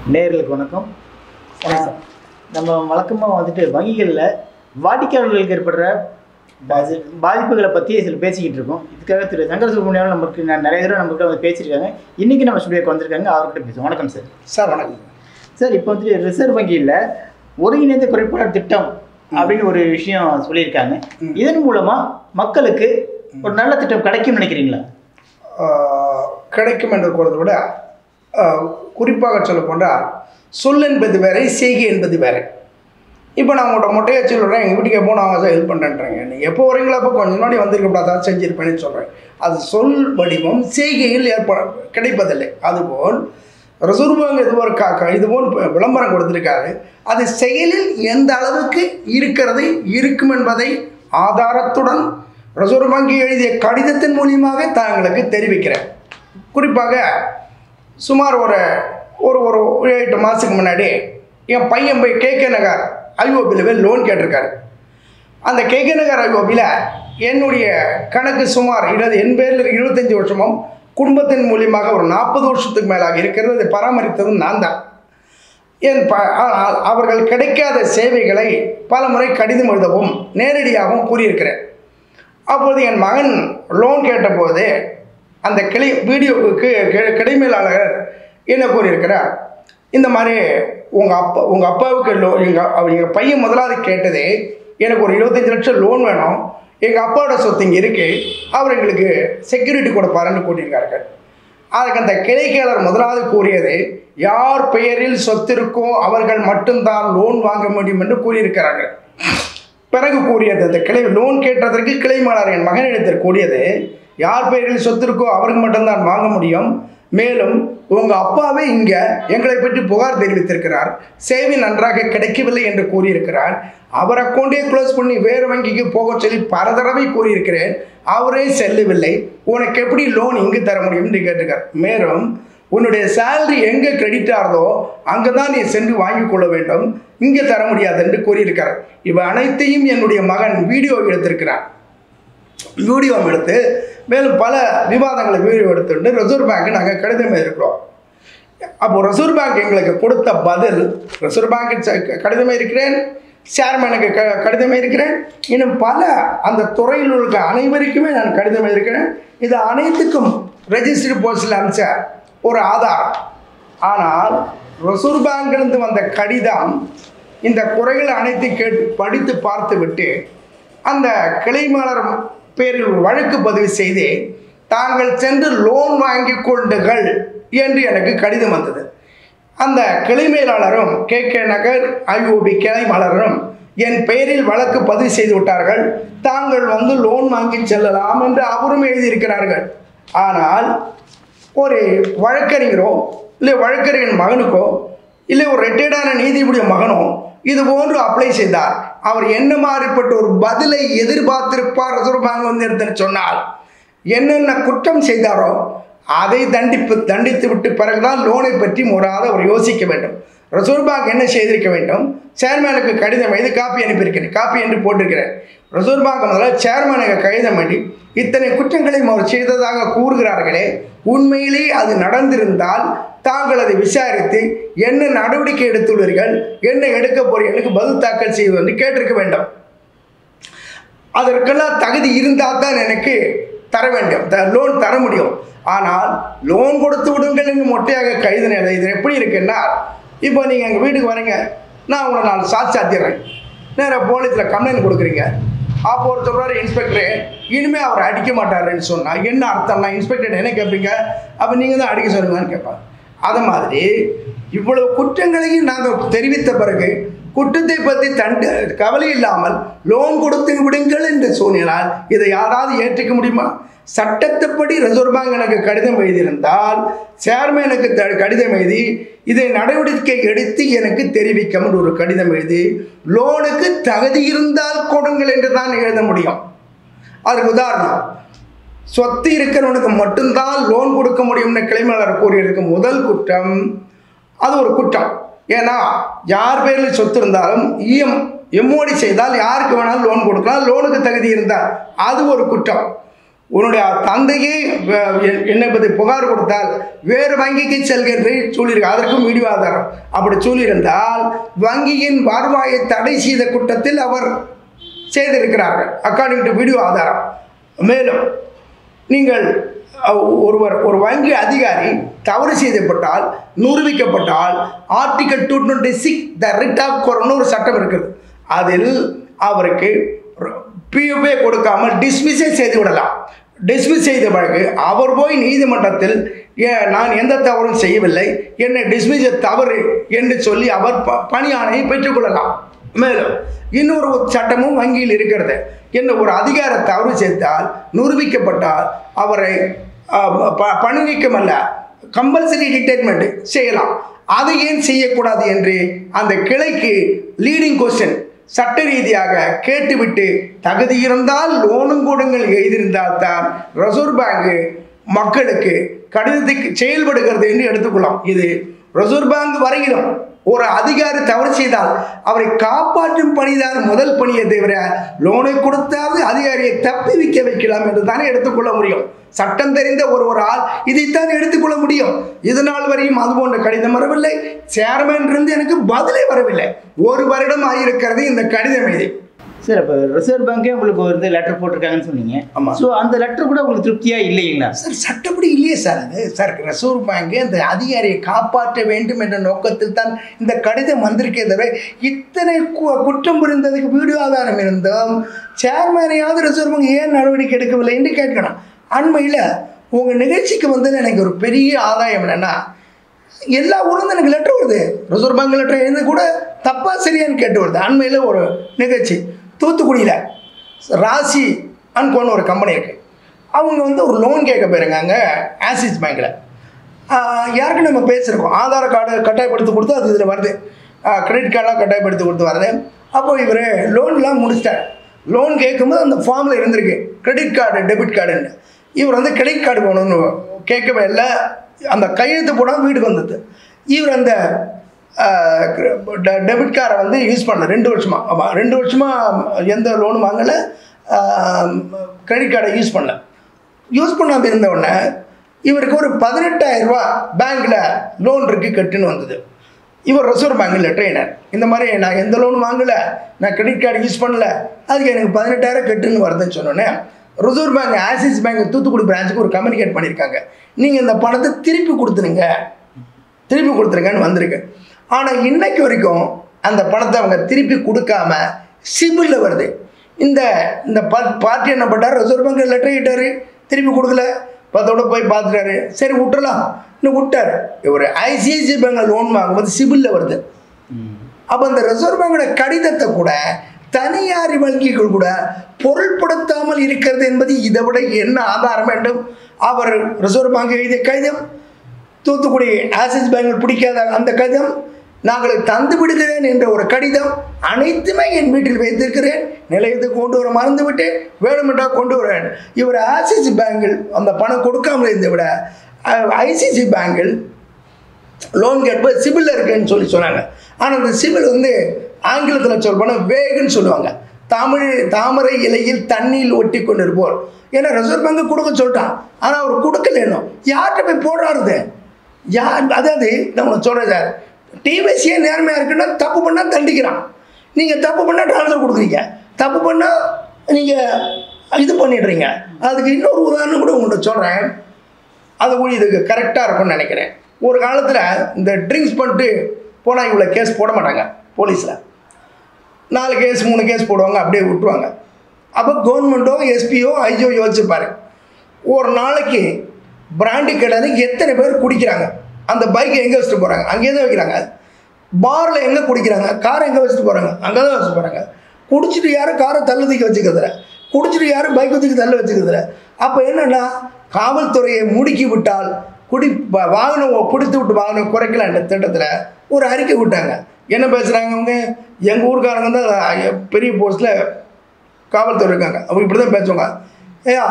நேயர்களுக்கு வணக்கம் ஆஹ் நம்ம வழக்கமாக வந்துட்டு வங்கிகளில் வாடிக்கையாளர்களுக்கு ஏற்படுற பாதி- பாதிப்புகளை பற்றி சில பேசிக்கிட்டு இருக்கோம் இதுக்காக திரு சங்கர சுப்ரமணியம் நமக்கு ந- நிறைய தடவை நம்மகிட்ட வந்து பேசியிருக்காங்க இன்றைக்கி நம்ம ஸ்டுடியோக்கு வந்திருக்காங்க அவர்கிட்ட பேசுவோம் வணக்கம் சார் சார் வணக்கம் சார் இப்போ வந்துட்டு ரிசர்வ் வங்கியில் ஒருங்கிணைந்த குறைபாடு திட்டம் அப்படின்னு ஒரு விஷயம் சொல்லியிருக்காங்க ம். இதன் மூலமாக மக்களுக்கு ஒரு நல்ல திட்டம் கிடைக்கும்னு நினைக்கிறீங்களா ஆஹ், கிடைக்கும் என்று கூறதை விட ஆஹ், குறிப்பாக சொல்ல போன்றால் சொல் என்பது வேற செய்கை என்பது வேற இப்போ நான் உங்கள்கிட்ட மொட்டையை சொல்கிறேன் எங்கள் வீட்டுக்கு எப்போ நான் சார் ஹெல்ப் பண்ணுறேன்றேங்க நீங்கள் எப்போ வரீங்களோ அப்போ கொஞ்சம் முன்னாடி வந்திருக்கப்படாதான் செஞ்சிருப்பேன்னு சொல்கிறேன் அது சொல் வடிவம் செய்கையில் ஏற்ப கிடைப்பதில்லை அதுபோல் ரிசர்வ் பேங்க் இது ஒரு கா கா- இதுபோல் ப- விளம்பரம் கொடுத்துருக்காரு அது செயலில் எந்த அளவுக்கு இருக்கிறது இருக்கும் என்பதை ஆதாரத்துடன் ரிசர்வ் வங்கி எழுதிய கடிதத்தின் மூலியமாக தாங்களுக்கு தெரிவிக்கிறேன் குறிப்பாக சுமார் ஒரு ஒரு ஒரு எட்டு மாதத்துக்கு முன்னாடி என் பையன் போய் கேகே நகர் ஐஓபியில் போய் லோன் கேட்டிருக்காரு அந்த கேகே நகர் ஐஓபியில் என்னுடைய கணக்கு சுமார் இருபது என் பேரில் இருபத்தஞ்சி வருஷமும் குடும்பத்தின் மூலியமாக ஒரு நாற்பது வருஷத்துக்கு மேலாக இருக்கிறது அதை பராமரித்ததும் நான் தான் என் ப ஆனால் அவர்கள் கிடைக்காத சேவைகளை பல முறை கடிதம் எழுதவும் நேரடியாகவும் கூறியிருக்கிறேன் அப்போது என் மகன் லோன் கேட்டபோது அந்த கிளை வீடியோவுக்கு கி- கிடைமேலாளர் என்ன கூறியிருக்கிறார் இந்த மாதிரி உங்கள் அப்பா உங்கள் அப்பாவுக்கு லோ எங்கள் எங்கள் பையன் முதலாவது கேட்டதே எனக்கு ஒரு இருபத்தஞ்சி லட்சம் லோன் வேணும் எங்கள் அப்பாவோட சொத்து இங்கே இருக்குது அவர் எங்களுக்கு செக்யூரிட்டி கொடுப்பாருன்னு கூட்டியிருக்கார்கள் அதுக்கு அந்த கிளைக்கையாளர் முதலாவது கூறியது யார் பெயரில் சொத்து இருக்கோ அவர்கள் மட்டும்தான் லோன் வாங்க முடியும் என்று கூறியிருக்கிறார்கள் பிறகு கூறியது அந்த கிளை லோன் கேட்டதற்கு கிளை மேலாளர் என் மகனிடத்தில் கூறியது யார் பெயரில் சொத்து இருக்கோ அவருக்கு மட்டும்தான் வாங்க முடியும் மேலும் உங்கள் அப்பாவே இங்கே எங்களை பற்றி புகார் தெரிவித்திருக்கிறார் சேவை நன்றாக கிடைக்கவில்லை என்று கூறியிருக்கிறார் அவர் அக்கௌண்டே க்ளோஸ் பண்ணி வேறு வங்கிக்கு போக சொல்லி பல தடவை கூறியிருக்கிறேன் அவரே செல்லவில்லை உனக்கு எப்படி லோன் இங்கு தர முடியும் என்று கேட்டிருக்கார் மேலும் உன்னுடைய சேலரி எங்கே கிரெடிட் ஆகிறதோ அங்கே தான் நீ சென்று வாங்கிக் கொள்ள வேண்டும் இங்கே தர முடியாது என்று கூறியிருக்கார் இவை அனைத்தையும் என்னுடைய மகன் வீடியோ எடுத்திருக்கிறார் வீடியோ எடுத்து மேலும் பல விவாதங்களை வீடியோ எடுத்துட்டு ரிசர்வ் பேங்க் நாங்கள் கடிதம் எழுதியிருக்கிறோம் அப்போ ரிசர்வ் பேங்க் எங்களுக்கு கொடுத்த பதில் ரிசர்வ் பேங்க் கடிதம் இருக்கிறேன் சேர்மனுக்கு க கடிதம் இருக்கிறேன் இன்னும் பல அந்த துறையில் உள்ள அனைவருக்குமே நான் கடிதம் இருக்கிறேன் இது அனைத்துக்கும் ரெஜிஸ்டர் போஸ்டில் அனுப்பிச்ச ஒரு ஆதாரம் ஆனால் ரிசர்வ் பேங்கிலிருந்து வந்த கடிதம் இந்த குறைகள் அனைத்தையும் கேட்டு படித்து பார்த்து விட்டு அந்த கிளைமாளர் பேரில் ஒரு வழக்கு பதிவு செய்து தாங்கள் சென்று லோன் வாங்கி கொண்டுகள் என்று எனக்கு கடிதம் வந்தது அந்த கிளை மேலாளரும் கே கே நகர் ஐஓபி கிளை மலரும் என் பெயரில் வழக்கு பதிவு செய்து விட்டார்கள் தாங்கள் வந்து லோன் வாங்கி செல்லலாம் என்று அவரும் எழுதியிருக்கிறார்கள் ஆனால் ஒரு வழக்கறிஞரோ இல்லை வழக்கறிஞர் மகனுக்கோ இல்லை ஒரு ரிட்டையர்டான நீதிபதிய மகனோ இது போன்று அப்ளை செய்தார் அவர் என்ன மாதிரிப்பட்ட ஒரு பதிலை எதிர்பார்த்திருப்பார் ரிசர்வ் பேங்க் வந்து எடுத்துன்னு சொன்னால் என்னென்ன குற்றம் செய்தாரோ அதை தண்டிப்பு தண்டித்து விட்டு பிறகுதான் லோனை பற்றி முறாத அவர் யோசிக்க வேண்டும் ரிசர்வ் பேங்க் என்ன செய்திருக்க வேண்டும் சேர்மேனுக்கு கடிதம் எழுதி காப்பி அனுப்பியிருக்கிறேன் காப்பி என்று போட்டிருக்கிறேன் ரிசர்வ் பேங்க் முதல்ல சேர்மனுக்கு கடிதம் எழுதி இத்தனை குற்றங்களையும் அவர் செய்ததாக கூறுகிறார்களே உண்மையிலே அது நடந்திருந்தால் தாங்கள் அதை விசாரித்து என்ன நடவடிக்கை எடுத்துள்ளீர்கள் என்ன எடுக்க போறீர்களுக்கு பதில் தாக்கல் செய்வது என்று கேட்டிருக்க வேண்டும் அதற்கெல்லாம் தகுதி இருந்தால் தான் எனக்கு தர வேண்டும் த லோன் தர முடியும் ஆனால் லோன் கொடுத்து விடுங்கள் என்று மொட்டையாக கைது இது எப்படி இருக்குன்னா இப்போ நீங்கள் எங்கள் வீட்டுக்கு வரீங்க நான் உங்களை நான் சாட்சி சாத்திடுறேன் நேராக போலீஸில் கம்ப்ளைண்ட் கொடுக்குறீங்க அப்போ ஒரு சொல்கிறாரு இன்ஸ்பெக்டரு இனிமேல் அவர் அடிக்க மாட்டாருன்னு சொன்னால் என்ன அர்த்தம்னா இன்ஸ்பெக்டர் என்ன கேட்பீங்க அப்போ நீங்கள் தான் அடிக்க சொல்லுங்கன்னு கேட்பாங்க அது மாதிரி இவ்வளவு குற்றங்களையும் நாங்கள் தெரிவித்த பிறகு குற்றத்தை பற்றி தண்டு கவலை இல்லாமல் லோன் கொடுத்து விடுங்கள் என்று சொன்னால் இதை யாராவது ஏற்றுக்க முடியுமா சட்டத்துப்படி ரிசர்வ் பேங்க் எனக்கு கடிதம் எழுதியிருந்தால் சேர்மேனுக்கு த கடிதம் எழுதி இதை நடவடிக்கை எடுத்து எனக்கு தெரிவிக்கணும் ஒரு கடிதம் எழுதி லோனுக்கு தகுதி இருந்தால் கொடுங்கள் என்று தான் எழுத முடியும் அதுக்கு உதாரணம் சொத்து இருக்கிறவனுக்கு மட்டும்தான் லோன் கொடுக்க முடியும்னு கிளைமையாளர் கூறியிருக்கும் முதல் குற்றம் அது ஒரு குற்றம் ஏன்னா யார் பேரில் சொத்து இருந்தாலும் இஎம் எம்ஓடி செய்தால் யாருக்கு வேணாலும் லோன் கொடுக்கலாம் லோனுக்கு தகுதி இருந்தால் அது ஒரு குற்றம் உன்னுடைய தந்தையே வ- என்- என்னை பற்றி புகார் கொடுத்தால் வேறு வங்கிக்கு செல்க என்று சொல்லியிருக்கு அதற்கும் வீடியோ ஆதாரம் அப்படி சொல்லியிருந்தால் வங்கியின் வருவாயை தடை செய்த குற்றத்தில் அவர் செய்திருக்கிறார்கள் அக்கார்டிங் டு வீடியோ ஆதாரம் மேலும் நீங்கள் அஹ், ஒருவர் ஒரு வங்கி அதிகாரி தவறு செய்யப்பட்டால் நிரூபிக்கப்பட்டால் article two twenty six the writ of கொரோன்னு ஒரு சட்டம் இருக்குது அதில் அவருக்கு பிஎஃப்ஏ கொடுக்காமல் டிஸ்மிஸே செய்து விடலாம் டிஸ்மிஸ் செய்த பிறகு அவர் போய் நீதிமன்றத்தில் "ஏ- நான் எந்த தவறும் செய்யவில்லை என்னை டிஸ்மிஸ் தவறு என்று சொல்லி அவர் ப பணி ஆணையை பெற்றுக்கொள்ளலாம் மேலும் இன்னொரு ஒரு சட்டமும் வங்கியில் இருக்கிறது என்ன ஒரு அதிகார தவறு செய்தால் நிரூபிக்கப்பட்டால் அவரை அஹ், ப- பணி நீக்கம் அல்ல கம்பல்சரி ரிட்டைர்மெண்ட் செய்யலாம் அதை ஏன் செய்யக்கூடாது என்று அந்த கிளைக்கு லீடிங் கொஸ்டின் சட்ட ரீதியாக கேட்டுவிட்டு தகுதி இருந்தால் லோனும் கூடங்கள் எழுதியிருந்தால் தான் ரிசர்வ் பேங்கு மக்களுக்கு கடிதத்துக்கு செயல்படுகிறது என்று எடுத்துக்கொள்ளலாம் இது ரிசர்வ் பேங்க் வரையிலும் ஒரு அதிகாரி தவறு செய்தால் அவரை காப்பாற்றும் பணிதான் முதல் பணியை தவிர லோனை கொடுத்தாவது அதிகாரியை தப்பி வைக்க வைக்கலாம் என்று தானே எடுத்துக்கொள்ள முடியும் சட்டம் தெரிந்த ஒரு ஒரு ஆள் இதைத்தான் எடுத்துக்கொள்ள முடியும் இது நாள் வரையும் அது போன்ற கடிதம் வரவில்லை சேர்மன் இருந்து எனக்கு பதிலே வரவில்லை ஒரு வருடம் ஆகியிருக்கிறது இந்த கடிதம் இது சார் அப்போ ரிசர்வ் பேங்கே உங்களுக்கு ஒரு இது லெட்டர் போட்டிருக்காங்கன்னு சொன்னீங்க ஆமா. ஸோ அந்த லெட்டர் கூட உங்களுக்கு திருப்தியா இல்லைங்களா சார் சட்டப்படி இல்லையே சார் அது சார் ரிசர்வ் பேங்க் அந்த அதிகாரியை காப்பாற்ற வேண்டும் என்ற நோக்கத்தில் தான் இந்த கடிதம் வந்திருக்கே தவிர இத்தனை கு- குற்றம் புரிந்ததுக்கு வீடியோ ஆதாரம் இருந்தும் சேர்மனையாவது ரிசர்வ் பேங்க் ஏன் நடவடிக்கை எடுக்கவில்லை என்று கேட்கணும் அண்மையில் உங்கள் நிகழ்ச்சிக்கு வந்து எனக்கு ஒரு பெரிய ஆதாயம் என்னென்னா எல்லா ஊரும் எனக்கு லெட்டர் வருது ரிசர்வ் பேங்க் லெட்டர் எழுந்து கூட தப்பாக சரியான்னு கேட்டு வருது அண்மையில் ஒரு நிகழ்ச்சி தூத்துக்குடியில் ராசி அன்கோன்னு ஒரு கம்பெனி இருக்குது அவங்க வந்து ஒரு லோன் கேட்க போயிருக்காங்க ஆக்சிஸ் பேங்க்கில் யாருக்கு நம்ம பேசியிருக்கோம் ஆதார் கார்டு கட்டாயப்படுத்தி கொடுத்து அது இதில் வருது கிரெடிட் கார்டெலாம் கட்டாயப்படுத்தி கொடுத்து வருது அப்போ இவர் லோன்லாம் முடிச்சிட்டார் லோன் கேட்கும்போது அந்த ஃபார்மில் இருந்திருக்கு கிரெடிட் கார்டு டெபிட் கார்டுன்னு இவர் வந்து கிரெடிட் கார்டு வேணும்னு கேட்கவே இல்லை அந்த கையெழுத்து போடாமல் வீட்டுக்கு வந்தது இவர் அந்த டெபிட் கார்டை வந்து யூஸ் பண்ணல ரெண்டு வருஷமா ஆமாம் ரெண்டு வருஷமாக எந்த லோனும் வாங்கலை கிரெடிட் கார்டை யூஸ் பண்ணல யூஸ் பண்ணாமல் இருந்த உடனே இவருக்கு ஒரு 18000 ரூபா பேங்க்கில் லோன் இருக்கு கட்டுன்னு வந்தது இவர் ரிசர்வ் பேங்கில் ட்ரெயினர் இந்த மாதிரி நான் எந்த லோனும் வாங்கலை நான் கிரெடிட் கார்டு யூஸ் பண்ணல அதுக்கு எனக்கு பதினெட்டாயிரம் கட்டுன்னு வருதுன்னு சொன்னோன்னே Reserve Bank Axis Bank Thoothukudi பிரான்ச்சுக்கு ஒரு கம்யூனிகேட் பண்ணியிருக்காங்க நீங்கள் இந்த பணத்தை திருப்பி கொடுத்துருங்க திருப்பி கொடுத்துருங்கன்னு வந்திருக்கு ஆனால் இன்னைக்கு வரைக்கும் அந்த பணத்தை அவங்க திருப்பி கொடுக்காம சிபிலில் வருது இந்த இந்த பா பார்ட்டி என்ன பண்ணார் ரிசர்வ் பேங்க் லெட்டர் இட்டார் திருப்பி கொடுக்கல பத்தோட போய் பார்த்துட்டாரு சரி விட்டுறலாம் இன்னும் விட்டார் இவர் ஐசிஐசிஐ பேங்கில் லோன் வாங்கும்போது சிபிலில் வருது அப்போ இந்த ரிசர்வ் பேங்கோட கடிதத்தை கூட தனியார் வங்கிகள் கூட பொருள்படுத்தாமல் இருக்கிறது என்பது இதை விட என்ன ஆதாரம் வேண்டும் அவர் ரிசர்வ் பேங்க் எழுதிய கடிதம் தூத்துக்குடி ஆக்சிஸ் பேங்கில் பிடிக்காத அந்த கடிதம் நாங்கள் தந்து விடுகிறேன் என்ற ஒரு கடிதம் அனைத்துமே என் வீட்டில் வைத்திருக்கிறேன் நிலையத்துக்கு கொண்டு வர மறந்து விட்டேன் வேணுமென்றால் கொண்டு வரேன் இவர் ஆக்சிஸ் பேங்கில் அந்த பணம் கொடுக்காமல் இருந்ததை விட ஐசிசி பேங்கில் லோன் கேட்பது சிபிலில் இருக்குன்னு சொல்லி சொன்னாங்க ஆனால் அந்த சிபில் வந்து ஆங்கிலத்தில் சொல்லப்போனால் வேகுன்னு சொல்லுவாங்க தமிழ் தாமரை இலையில் தண்ணியில் ஒட்டி கொண்டு இருப்போர் ஏன்னா ரிசர்வ் பேங்க் கொடுக்க சொல்லிட்டான் ஆனால் அவர் கொடுக்கல இன்னும் யார்கிட்ட போய் போடுறாருது யார் அதாவது நான் உனக்கு சொல்கிறேன் சார் டிவிஎஸ்ஏ நேர்மையாக இருக்குன்னா தப்பு பண்ணால் தண்டிக்கிறான் நீங்கள் தப்பு பண்ணால் ட்ரான்ஸ்ஃபர் கொடுக்குறீங்க தப்பு பண்ணால் நீங்கள் இது பண்ணிடுறீங்க அதுக்கு இன்னொரு உதாரணம் கூட உங்கள்கிட்ட சொல்கிறேன் அது கூட இதுக்கு கரெக்டாக இருக்கும்னு நினைக்கிறேன் ஒரு காலத்தில் இந்த ட்ரிங்க்ஸ் பண்ணிட்டு போனால் இவ்வளோ கேஸ் போட மாட்டாங்க போலீஸில் நாலு கேஸ் மூணு கேஸ் போடுவாங்க அப்படியே விட்டுருவாங்க அப்போ கவர்மெண்ட்டோ எஸ்பியோ ஐயோ யோசிச்சுப்பாரு ஒரு நாளைக்கு பிராண்டி கடைன்னு எத்தனை பேர் குடிக்கிறாங்க அந்த பைக்கை எங்கே வச்சுட்டு போகிறாங்க அங்கேயே தான் வைக்கிறாங்க பாரில் எங்கே குடிக்கிறாங்க காரை எங்கே வச்சுட்டு போகிறாங்க அங்கே தான் வச்சுட்டு போகிறாங்க குடிச்சிட்டு யாரும் காரை தள்ளு தூக்கி வச்சுக்கிறதில்ல குடிச்சிட்டு யாரும் பைக்கை தூக்கி தள்ள வச்சுக்கிறதில்ல அப்போ என்னென்னா காவல்துறையை முடுக்கி விட்டால் குடி வா- வாகனம் பிடித்து விட்டு வாகனம் குறைக்கலாம் என்ற திட்டத்தில் ஒரு அறிக்கை விட்டாங்க என்ன பேசுகிறாங்க அவங்க எங்கள் ஊருக்காரங்க தான் அஹ், பெரிய போஸ்ட்டில் காவல்துறை இருக்காங்க அவங்க இப்படி தான் பேசுவாங்க ஏயா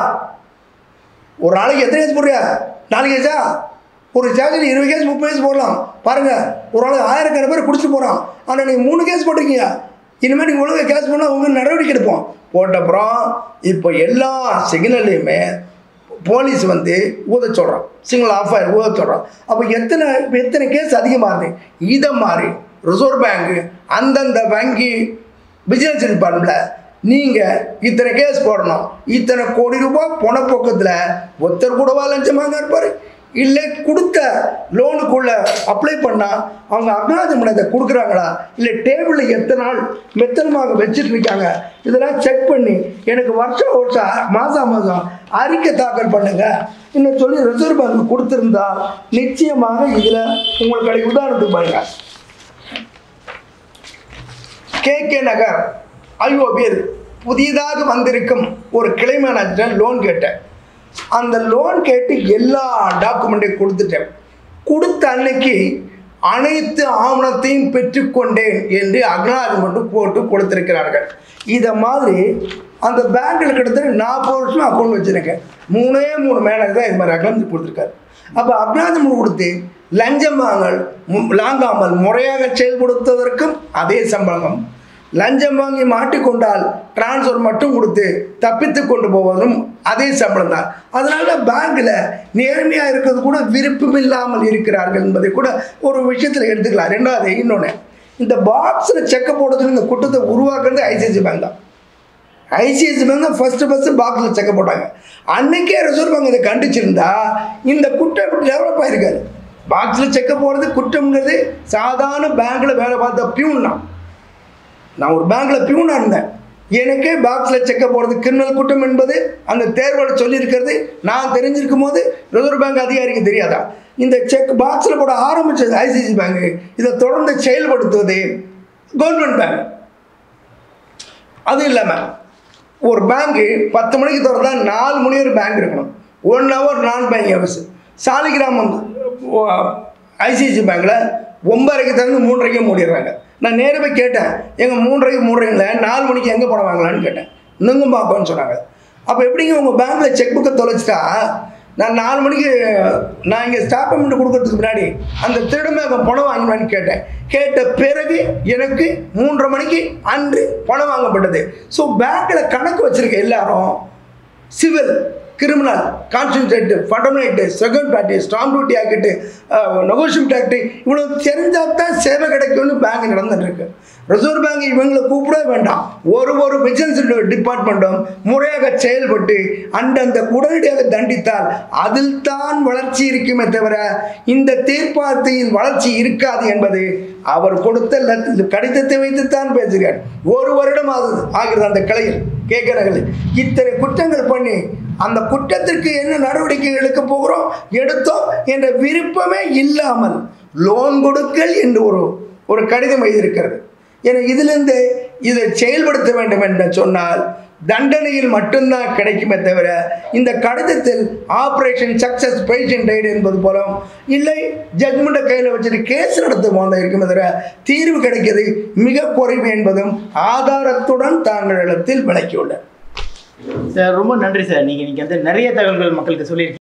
ஒரு நாளைக்கு எத்தனை கேஸ் போடுறியா நாலு கேஸா ஒரு ஸ்டேஷன் இருபது கேஸ் முப்பது கேஸ் போடலாம் பாருங்கள் ஒரு நாளைக்கு ஆயிரக்கணக்கான பேர் குடிச்சிட்டு போகிறான் ஆனால் நீங்கள் மூணு கேஸ் போட்டிருக்கீங்க இனிமேல் நீங்கள் ஒழுங்காக கேஸ் பண்ணால் உங்க நடவடிக்கை எடுப்போம் போட்டப்புறம் இப்போ எல்லா சிக்னல்லையுமே போலீஸ் வந்து ஊத சொல்கிறான் சிங்கிள் ஆஃப் ஆயிரம் ஊத சொல்கிறான் அப்போ எத்தனை இப்போ எத்தனை கேஸ் அதிகமாகுது இதை மாதிரி ரிசர்வ் பேங்க்கு அந்தந்த வங்கி விஜிலன்ஸ் டிபார்ட்மெண்ட்டில் நீங்கள் இத்தனை கேஸ் போடணும் இத்தனை கோடி ரூபாய் பணப்போக்கத்தில் ஒருத்தர் கூடவா லஞ்சமாக இருப்பார் இல்லை கொடுத்த லோனுக்குள்ள அப்ளை பண்ணால் அவங்க அக்னாலஜ்மெண்ட் கொடுக்குறாங்களா இல்லை டேபிளில் எத்தனை நாள் மெத்தனமாக வச்சுட்டு இருக்காங்க இதெல்லாம் செக் பண்ணி எனக்கு வருஷம் வருஷம் மாதம் மாதம் அறிக்கை தாக்கல் பண்ணுங்க இன்னும் சொல்லி ரிசர்வ் பேங்க் கொடுத்துருந்தா நிச்சயமாக இதில் உங்களுக்கு கிடைக்கும் உதாரணத்துக்கு பாருங்க கே கே நகர் ஐஓபியில் புதிதாக வந்திருக்கும் ஒரு கிளை மேனேஜர் லோன் கேட்டேன் அந்த லோன் கேட்டு எல்லா டாக்குமெண்ட்டையும் கொடுத்துட்டேன் கொடுத்த அன்னைக்கு அனைத்து ஆவணத்தையும் பெற்றுக்கொண்டேன் என்று அக்னாலஜ்மெண்ட் போட்டு கொடுத்திருக்கிறார்கள் இதை மாதிரி அந்த பேங்க்கில் கிட்டத்தட்ட நாற்பது வருஷம் அக்கௌண்ட் வச்சுருக்கேன் மூணே மூணு மேனேஜர் தான் இது மாதிரி அக்னாலஜ் கொடுத்துருக்காரு அப்போ அக்னாலஜ்மெண்ட் கொடுத்து லஞ்சம் வாங்கல் மு- வாங்காமல் முறையாக செயல்படுத்துவதற்கும் அதே சம்பளம் லஞ்சம் வாங்கி மாட்டிக்கொண்டால் டிரான்ஸ்ஃபர் மட்டும் கொடுத்து தப்பித்து கொண்டு போவதும் அதே சம்பளம் தான் அதனால பேங்க்கில் நேர்மையாக இருக்கிறது கூட விருப்பம் இல்லாமல் இருக்கிறார்கள் என்பதை கூட ஒரு விஷயத்தில் எடுத்துக்கலாம் ரெண்டாவது இன்னொன்று இந்த பாக்ஸில் செக்க போடுறதுன்னு இந்த குற்றத்தை உருவாக்குறது ஐசிஐசி பேங்க் தான் ஐசிஐசி பேங்க் தான் ஃபஸ்ட்டு ஃபஸ்ட்டு பாக்ஸில் செக்க போட்டாங்க அன்னைக்கே ரிசர்வ் பேங்க் இதை கண்டிச்சிருந்தா இந்த குற்றம் இப்படி டெவலப் ஆயிருக்காது பாக்ஸில் செக்க போகிறது குற்றம்ங்கிறது சாதாரண பேங்க்கில் வேலை பார்த்த பியூன் தான் நான் ஒரு பேங்க்கில் பியூனாக இருந்தேன் எனக்கே பாக்ஸில் செக்க போகிறது கிரிமினல் குற்றம் என்பது அந்த தேர்வில் சொல்லியிருக்கிறது நான் தெரிஞ்சிருக்கும் போது ரிசர்வ் பேங்க் அதிகாரிக்கு தெரியாதா இந்த செக் பாக்ஸில் போட ஆரம்பித்தது ஐசிசி பேங்க் இதை தொடர்ந்து செயல்படுத்துவது கவர்மெண்ட் பேங்க் அதுவும் இல்லாமல் ஒரு பேங்க்கு பத்து மணிக்கு திறந்தா நாலு மணி வரை பேங்க் இருக்கணும் ஒன் ஹவர் நான் பேங்க் ஹவர்ஸ் சாலிகிராமம் ஐசிஐசி பேங்க்கில் ஒன்பதரைக்கு திறந்து மூன்றரைக்கே மூடிடுறாங்க நான் நேரா போய் கேட்டேன் எங்கள் மூன்றரைக்கு மூடுறீங்களே நாலு மணிக்கு எங்கே பணம் வாங்கலான்னு கேட்டேன் இன்னும் பார்ப்போன்னு சொன்னாங்க அப்போ எப்படிங்க உங்கள் பேங்க்கில் செக் புக்கை தொலைச்சிட்டா நான் நாலு மணிக்கு நான் இங்கே ஸ்டாப் பேமெண்ட் கொடுக்கறதுக்கு முன்னாடி அந்த திருடமே அவன் பணம் வாங்கினான்னு கேட்டேன் கேட்ட பிறகு எனக்கு மூன்றரை மணிக்கு அன்று பணம் வாங்கப்பட்டது ஸோ பேங்க்கில் கணக்கு வச்சிருக்க எல்லாரும் civil criminal concentrate fundament second party stamp duty ஆக்கிட்டு நெகோஷியம் ஆக்ட் இவ்வளோ தெரிஞ்சால் தான் சேவை கிடைக்கும்னு பேங்க் நடந்துட்டு இருக்கு ரிசர்வ் பேங்க் இவங்களை கூப்பிடவே வேண்டாம் ஒரு ஒரு விஜிலன்ஸ் டிபார்ட்மெண்ட்டும் முறையாக செயல்பட்டு அந்தந்த உடனடியாக தண்டித்தால் அதில் தான் வளர்ச்சி இருக்குமே தவிர இந்த தீர்ப்பாயத்தில் வளர்ச்சி இருக்காது என்பது அவர் கொடுத்த லெட்- கடிதத்தை வைத்துத்தான் பேசுகிறார் ஒரு வருடம் ஆகுது ஆகிறது அந்த கிளையில் கேட்கிறார்கள் இத்தனை குற்றங்கள் பண்ணி அந்த குற்றத்திற்கு என்ன நடவடிக்கை எடுக்க போகிறோம் எடுத்தோம் என்ற விருப்பமே இல்லாமல் லோன் கொடுக்கல் என்று ஒரு ஒரு கடிதம் எழுதியிருக்கிறது என இதிலிருந்து இதை செயல்படுத்த வேண்டும் என்று சொன்னால் தண்டனையில் மட்டும்தான் கிடைக்குமே தவிர இந்த கடிதத்தில் ஆபரேஷன் சக்சஸ் பேஷன் ரைடு என்பது போலும் இல்லை ஜட்மெண்ட்டை கையில் வச்சுட்டு கேஸ் நடத்த போந்த இருக்குமே தவிர தீர்வு கிடைக்கிறது மிக குறைவு என்பதும் ஆதாரத்துடன் தாங்களிடத்தில் விளக்கியுள்ளனர் சார் ரொம்ப நன்றி சார் நீங்கள் இன்னைக்கு வந்து நிறைய தகவல்கள் மக்களுக்கு சொல்லியிருக்கீங்க